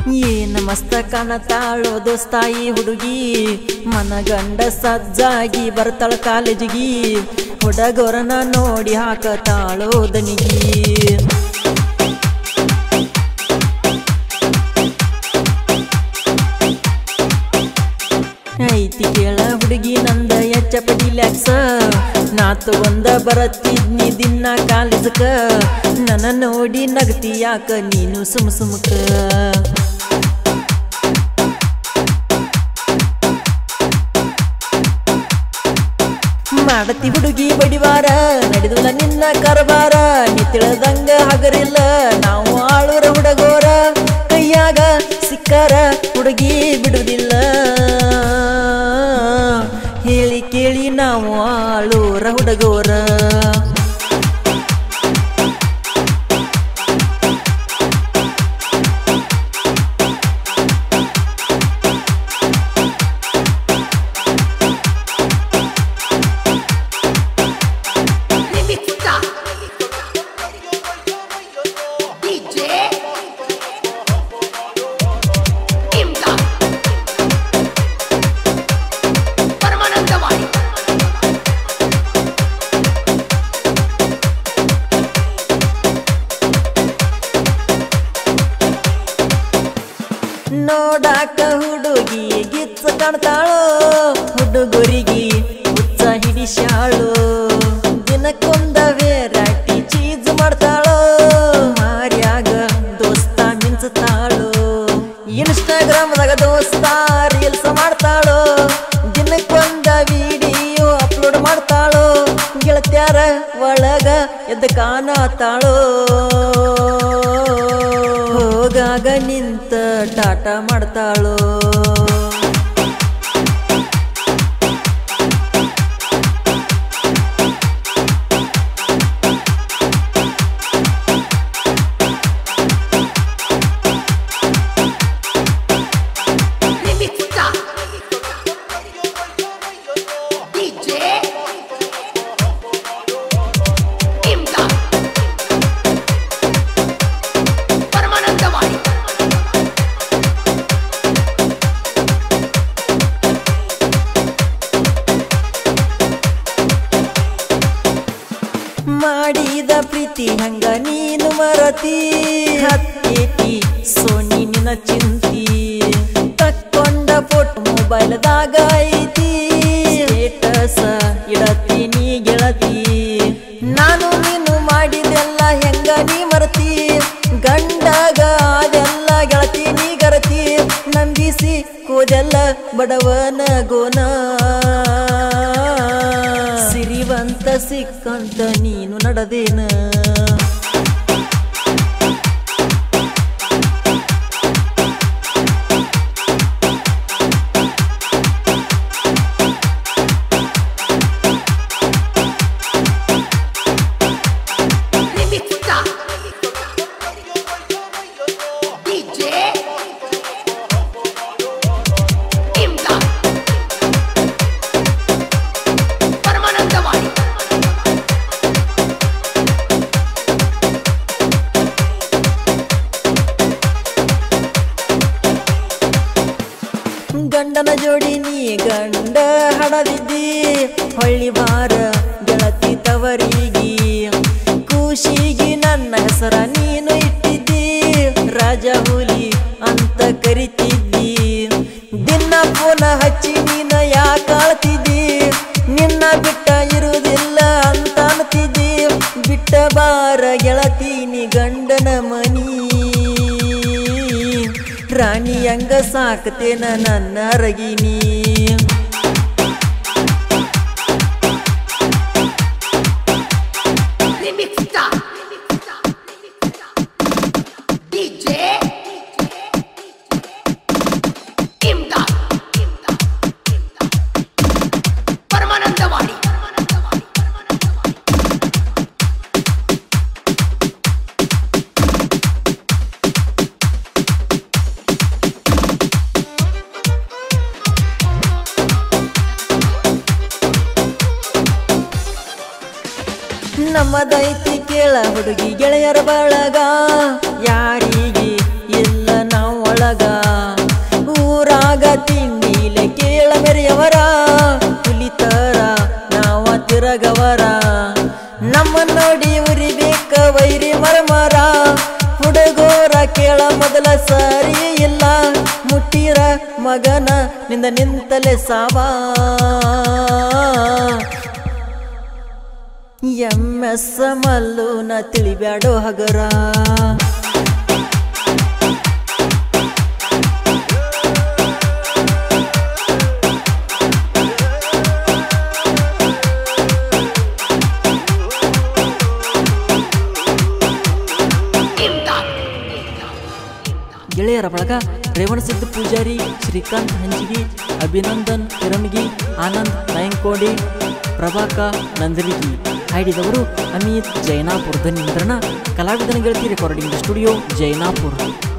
ಏನ ಮಸ್ತ ಕಾಣತಾಳೋ ದೋಸ್ತಾಯಿ ಹುಡುಗಿ ಮನಗಂಡ ಸಜ್ಜಾಗಿ ಬರ್ತಾಳ ಕಾಲೇಜಿಗಿ ಹುಡುಗರನ ನೋಡಿ ಹಾಕತಾಳೋ ದನಿಗಿ ಐತಿ ಕೇಳ ಹುಡುಗಿ ನಂದ ಎಚ್ಚ ಪಡಿಲ್ಯಾಕ್ಸ ನಾ ತಗೊಂದ ಬರತ್ತಿದ್ನಿ ದಿನ ಕಾಲೇಜಕ ನನ್ನ ನೋಡಿ ನಗತಿ ಯಾಕ ನೀನು ಸುಮ್ ಸುಮ್ಕ ಮಾಡತಿ ಹುಡುಗಿ ಬಡಿವಾರ ನಡೆದಿಲ್ಲ ನಿನ್ನ ಕರಬಾರ ನೀ ತಿಳಿದಂಗ ಹಗರಿಲ್ಲ ನಾವು ಆಳುರ ಹುಡುಗೋರ ಕೈಯಾಗ ಸಿಕ್ಕರ ಹುಡುಗಿ ಬಿಡುವುದಿಲ್ಲ ಹೇಳಿ ಕೇಳಿ ನಾವು ಆಳೂರ ಹುಡುಗೋರ Remixta DJ Imda ಪರಮಾನಂದವಾಡಿ ನೋಡಾಕ ಹುಡುಗಿ ಗಿಚ್ಚ ಕಾಣ್ತಾಳೋ ಹುಡುಗರಿಗೆ ಹುಚ್ಚ ಹಿಡಿಸ್ಯಾಳು ದಿನಕ್ಕೊಂದ ವೆರೈಟಿ ಚೀಸ್ ಮಾಡ್ತಾಳೋ ಮಾರ್ಯಾಗ ದೋಸ್ತ ಮಿಂಚತಾಳು ಇನ್ಸ್ಟಾಗ್ರಾಮ್ದಾಗ ದೋಸ್ತ ರೀಲ್ಸ್ ಮಾಡ್ತಾಳೋ ದಿನಕ್ಕೊಂದ ವಿಡಿಯೋ ಅಪ್ಲೋಡ್ ಮಾಡ್ತಾಳೋ ಗೆಳತ್ಯಾರ ಒಳಗ ಎದ್ದ ಕಾಣತಾಳೋ ಹೋಗಾಗ ನಿಂತ ಟಾಟ ಮಾಡ್ತಾಳೋ Remixta DJ Imda ಪರಮಾನಂದವಾಡಿ ಮಾಡಿದ ಪ್ರೀತಿ ಹಂಗ ನೀನು ಮರತಿ ಹತ್ತೇತಿ ಸೋನಿ ನಿನ್ನ ಚಿಂತಿ ತಕ್ಕೊಂಡ ಫೋಟೋ ಮೊಬೈಲ್ದಾಗ ಐತಿ ಸ್ಟೇಟಸ್ ಇಡತೀನಿ ಗೆಳತಿ ನಾನು ನೀನು ಮಾಡಿದೆಲ್ಲ ಹೆಂಗ ನೀ ಮರತಿ ಗಂಡಗ ಅದೆಲ್ಲ ಗೆಳತಿ ನೀ ಗರತಿ ನಂಬಿಸಿ ಹೋದೆಲ್ಲ ಬಡವನ ಗೋನ ಸಿರಿವಂತ ಸಿಕ್ಕಂತ ನೀನು ನಡೆದೇನ Remixta DJ Imda ಪರಮಾನಂದವಾಡಿ ಗಂಡನ ಜೋಡಿ ನೀ ಗಂಡ ಹಡದಿದ್ದಿ ಹೊಳ್ಳಿ ಬಾರ ಗೆಳತಿ ತವರಿಗಿ ಖುಷಿಗಿ ನನ್ನ ಹೆಸರ ನೀನು ಇಟ್ಟಿದ್ದಿ ರಾಜ ಹುಲಿ ಅಂತ ಕರಿತಿದ್ದಿ ದಿನ ಫೋನ ಹಚ್ಚಿ ನೀನ ಯಾಕಾಳ್ತಿದ್ದಿ ನಿನ್ನ ಬಿಟ್ಟ ಇರುವುದಿಲ್ಲ ಅಂತ ಅಂತಿದ್ದಿ ಬಿಟ್ಟ ಬಾರ ಗೆಳತಿ ನೀ ಗಂಡನ ಮನಿ ರಾಣಿ ಹಂಗ ಸಾಕ್ತೇನ ನನ್ನ ರಗಿನಿ Remixta DJ Imda ಪರಮಾನಂದವಾಡಿ ನಮ್ಮದೈತಿ ಕೇಳ ಹುಡುಗಿ ಗೆಳೆಯರ ಬಳಗ ಯಾರಿಗೆ ಇಲ್ಲ ನಾವು ಒಳಗ ಹೊಲದಾಗ ಊರಾಗ ತಿಂಡಿಲೆ ಕೇಳ ಮೆರೆಯವರ ಹುಲಿತರ ನಾವ ತಿರಗವರ ನಮ್ಮ ನೋಡಿ ಉರಿಬೇಕ ವೈರಿ ಮರಮರ ಹುಡುಗೋರ ಕೇಳ ಮೊದಲ ಸರಿ ಇಲ್ಲ ಮುಟ್ಟಿರ ಮಗನ ನಿಂದ ನಿಂತಲೆ ಸಾವಾ ಎಂ ಎಸ್ ಮಲ್ಲುನ ತಿಳಿಬ್ಯಾಡೋ ಹಗರ imdad, ಗೆಳೆಯರ ಬಳಗ ರೇವಣಸಿದ್ಧ ಪೂಜಾರಿ ಶ್ರೀಕಾಂತ್ ಹಂಜಿಗಿ ಅಭಿನಂದನ್ ಹಿರಮಗಿ ಆನಂದ್ ನಾಯಂಕೋಡಿ ಪ್ರಭಾಕ ನಂದರಿಗಿ ಹಾಡಿದವರು ಅಮಿತ್ ಜೈನಾಪುರ್ ಧ್ವನಿ ಮುದ್ರಣ ಕಲಾವಿದನ ಗೆಳತಿ ರೆಕಾರ್ಡಿಂಗ್ ಸ್ಟುಡಿಯೋ ಜೈನಾಪುರ್